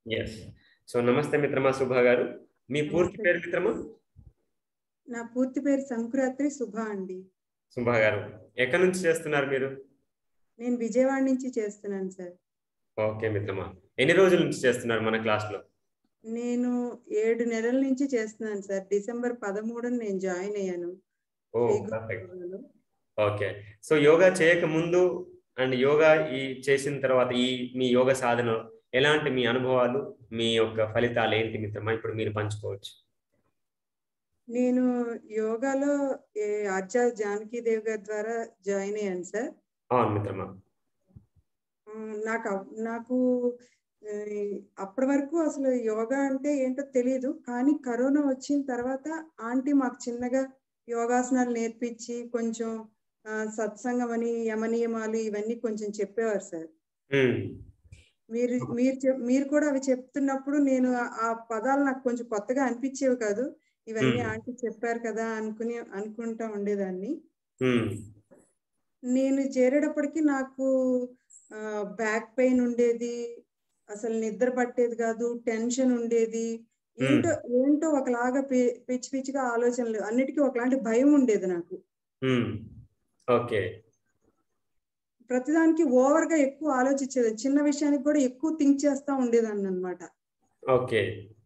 Yes so నమస్తే మిత్రమా సుభా గారు మీ పూర్తి నమస్తే. పేరు మిత్రమా నా పూర్తి పేరు సంకురాత్రి శుభ అండి సుభా గారు ఎక్కడి నుంచి చేస్తున్నారు మీరు నేను విజయవాడ నుంచి చేస్తున్నాను సార్ ఓకే మిత్రమా ఎన్ని రోజుల నుంచి చేస్తున్నారు మన క్లాస్ లో నేను ఏడు నెలల నుంచి చేస్తున్నాను సార్ డిసెంబర్ పదమూడున నేను జాయిన్ అయ్యాను ఓ శ్రీ పర్ఫెక్ట్ గురుకులంలో. ఓకే సో యోగా చేయక ముందు అండ్ యోగా ఈ చేసిన తర్వాత ఈ మీ యోగ సాధన ఎలాంటి మీ అనుభవాలు మీ యొక్క ఫలితాలు ఏంటి మిత్రమా ఇప్పుడు మీరు పంచుకోవచ్చు నేను యోగాలో ఏ ఆచార్య జానకి దేవ్ గారి ద్వారా జాయిన్ అయ్యాను సార్ అవును మిత్రమా ఆ, నాకు అవ్- నాకు ఆ, అప్పటి వరకు అసలు యోగా అంటే ఏంటో తెలియదు కానీ కరోనా వచ్చిన తర్వాత ఆంటీ మాకు చిన్నగా యోగాసనాలు నేర్పించి కొంచెం ఆ, సత్సంగం అని యమనియమాలు ఇవన్నీ కొంచెం చెప్పేవారు సార్ ఉమ్, మీరు మీరు చెప్- మీరు కూడా అవి చెప్తున్నప్పుడు నేను ఆ- ఆ పదాలు నాకు కొంచెం కొత్తగా అనిపించేవి కాదు ఇవన్నీ మ్మ్. ఆంటీ చెప్పారు కదా అనుకుని అనుకుంటా ఉండేదాన్ని ఉమ్, నేను చేరేటప్పటికి నాకు బ్యాక్ పెయిన్ ఉండేది అసలు నిద్ర పట్టేది కాదు టెన్షన్ ఉండేది ఏంటో ఏంటో ఒకలాగా పి- పిచ్చి పిచ్చిగా ఆలోచనలు అన్నిటికీ ఒకలాంటి భయం ఉండేది నాకు ఉమ్, ఓకే ప్రతిదానికి ఓవర్ గా ఎక్కువ ఆలోచించేది చిన్న విషయానికి కూడా ఎక్కువ థింక్ చేస్తా ఉండేదాన్ని అనమాట ఓకే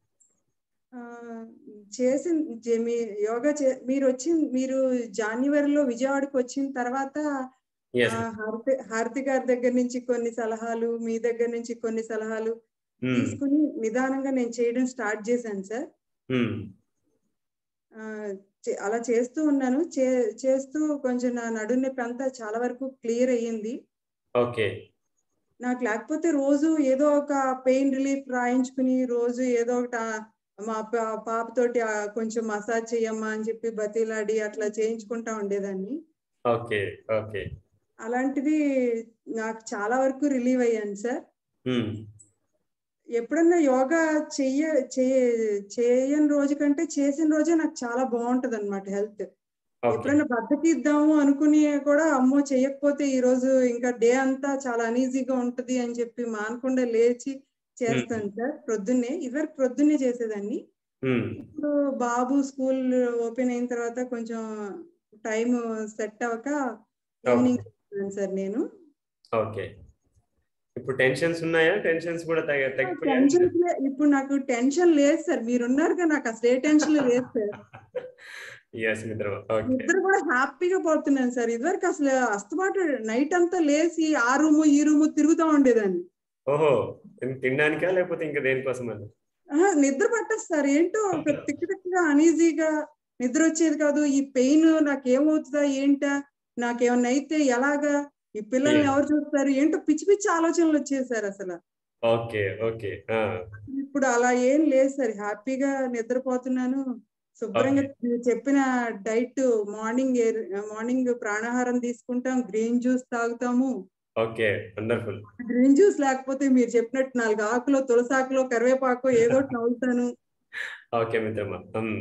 చేసి జే- మీ యోగా చే మీరు వచ్చి మీరు జనవరిలో విజయవాడకి వచ్చిన తర్వాత ఎస్ ఆ, హారతి హారతి గారి దగ్గర నుంచి కొన్ని సలహాలు మీ దగ్గర నుంచి కొన్ని సలహాలు తీసుకుని నిదానంగా నేను చేయడం స్టార్ట్ చేశాను సార్ ఆ, చే- అలా చేస్తూ ఉన్నాను చే చేస్తూ కొంచెం నా నడుము నొప్పి అంతా చాలా వరకు క్లియర్ అయ్యింది ఓకే నాకు లేకపోతే రోజు ఏదో ఒక పెయిన్ రిలీఫ్ రాయించుకుని రోజు ఏదో ఒకటి ఆ, మా పా- పాపతోటి ఆ, కొంచెం మసాజ్ చెయ్యమ్మా అని చెప్పి బతిలాడి అట్లా చేయించుకుంటా ఉండేదాన్ని ఓకే ఓకే అలాంటిది నాకు చాలా వరకు రిలీవ్ అయ్యాను సార్ ఉమ్, ఎప్పుడన్నా యోగా చెయ్య చేయ- చేయని రోజు కంటే చేసిన రోజే నాకు చాలా బాగుంటది అనమాట హెల్త్ ఓకే ఎప్పుడైనా బద్దకిద్దాము అనుకుని కూడా అమ్మో చెయ్యకపోతే ఈ రోజు ఇంకా డే అంతా చాలా అనీజీగా ఉంటది అని చెప్పి మానకుండా లేచి చేస్తాను సార్ ప్రొద్దున్నే ఇదివరకు ప్రొద్దున్నే చేసేదాన్ని ఉమ్, ఇప్పుడు బాబు స్కూల్ ఓపెన్ అయిన తర్వాత కొంచెం టైం సెట్ అవ్వక ఈవినింగ్ చేస్తున్నాను సార్ నేను ఓకే ఇప్పుడు టెన్షన్స్ ఉన్నాయా టెన్షన్స్ కూడా తగ్గ- తగ్గిపోయాయా టెన్షన్ ఇప్పుడు నాకు టెన్షన్ లేదు సార్ మీరున్నారుగా నాకు అసలు ఏ టెన్షన్ లేదు సార్ ఎస్ మిత్రమా ఓకే ఇద్దరు కూడా హ్యాపీగా పోతున్నాను సార్ ఇదివరకు అసలు అస్తమాటు నైట్ అంతా లేచి ఆ రూము ఈ రూము తిరుగుతూ ఉండేదాన్ని ఓహో తిన్- తినడానికా లేకపోతే ఇంకా దేనికోసం అని ఆహా, నిద్ర పట్టదు సార్ ఏంటో ఒక తిక్కు తిక్కుగా అనీజీగా నిద్ర వచ్చేది కాదు ఈ పెయిన్ నాకేమవుతుందా ఏంటా నాకేమన్నా అయితే ఎలాగా ఈ పిల్లల్ని Yeah. ఎవరు చూస్తారు ఏంటో పిచ్చి పిచ్చి ఆలోచనలు వచ్చేది సార్ అసలు ఓకే ఓకే ఆ, ఇప్పుడు అలా ఏం లేదు సార్ హ్యాపీగా నిద్రపోతున్నాను శుభ్రంగా మీరు చెప్పిన డైట్ మార్నింగ్ మార్నింగ్ ప్రాణాహారం తీసుకుంటాం గ్రీన్ జ్యూస్ తాగుతాము ఓకే వండర్ఫుల్ గ్రీన్ జ్యూస్ లేకపోతే మీరు చెప్పినట్టు నాలుగు ఆకులో తులసాకులో కరివేపాకు ఏదో ఒకటి నవ్వుతాను ఓకే మిత్రమా ఉమ్,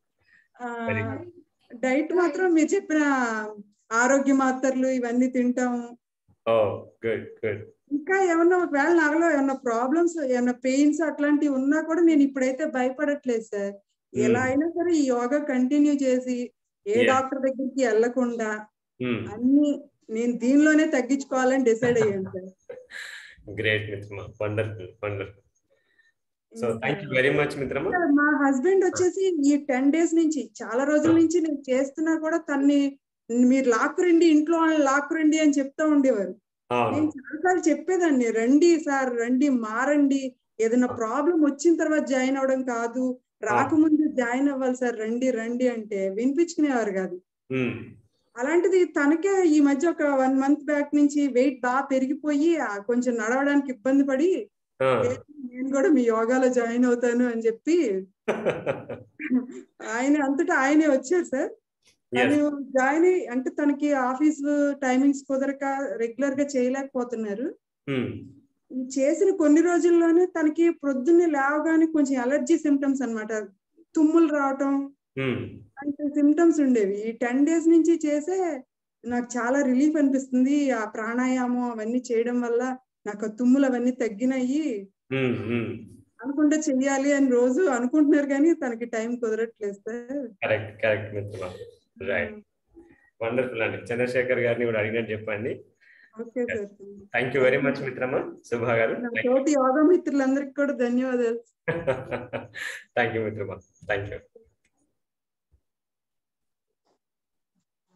Very good. డైట్ మాత్రం మీరు చెప్పిన ఆరోగ్య మాత్రలు ఇవన్నీ తింటాము ఓ గుడ్ గుడ్ ఇంకా ఏమన్నా ఒకవేళ నాలో ఏమన్నా ప్రాబ్లమ్స్ ఏమన్నా పెయిన్స్ అట్లాంటివి ఉన్నా కూడా నేను ఇప్పుడైతే భయపడట్లేదు సార్ ఎలా అయినా సరే ఈ యోగా కంటిన్యూ చేసి ఏ Yeah. డాక్టర్ దగ్గరికి వెళ్లకుండా ఉమ్, అన్ని నేను దీనిలోనే తగ్గించుకోవాలని డిసైడ్ అయ్యాను సార్ గ్రేట్ మిత్రమా wonderful wonderful so thank you very much మిత్రమా సార్, మా హస్బెండ్ వచ్చేసి ఈ టెన్ డేస్ నుంచి చాలా రోజుల నుంచి నేను చేస్తున్నా కూడా తన్ని మీరు లాక్కురండి ఇంట్లో వాళ్ళని లాక్కురండి అని చెప్తా ఉండేవారు అవును నేను చాలాసార్లు చెప్పేదాన్ని రండి సార్ రండి మారండి ఏదైనా ప్రాబ్లం వచ్చిన తర్వాత జాయిన్ అవడం కాదు రాకముందు జాయిన్ అవ్వాలి సార్ రండి రండి అంటే వినిపించుకునేవారు కాదు ఉమ్, అలాంటిది తనకే ఈ మధ్య ఒక వన్ మంత్ బ్యాక్ నుంచి వెయిట్ బాగా పెరిగిపోయి ఆ కొంచెం నడవడానికి ఇబ్బంది పడి ఆ, నేను కూడా మీ యోగాలో జాయిన్ అవుతాను అని చెప్పి ఆయన అంతటా ఆయనే వచ్చారు సార్ తను జాయిన్ అయ్యి అంటే తనకి ఆఫీస్ టైమింగ్స్ కుదరక రెగ్యులర్ గా చేయలేకపోతున్నారు ఉమ్, ఈ చేసిన కొన్ని రోజుల్లోనే తనకి ప్రొద్దున్నే లేవగానే కొంచెం అలర్జీ సిమ్టమ్స్ అన్నమాట తుమ్ములు రావటం ఉమ్, అంటే సిమ్టమ్స్ ఉండేవి ఈ టెన్ డేస్ నుంచి చేసే నాకు చాలా రిలీఫ్ అనిపిస్తుంది ఆ ప్రాణాయామం అవన్నీ చేయడం వల్ల నాకు ఆ తుమ్ములు అవన్నీ తగ్గినాయి ఉమ్, ఉమ్, అనుకుంటే చెయ్యాలి అని రోజు అనుకుంటున్నారు కానీ తనకి టైం కుదరట్లేదు సార్ కరెక్ట్ కరెక్ట్ మిత్రమా రైట్ వండర్ఫుల్ అండి చంద్రశేఖర్ గారిని కూడా అడిగినట్టు చెప్పండి okay sir thank you very much మిత్రమా శుభ గారు నా తోటి యోగా మిత్రులందరికీ కూడా ధన్యవాదాలు థ్యాంక్ యూ మిత్రమా థ్యాంక్ యూ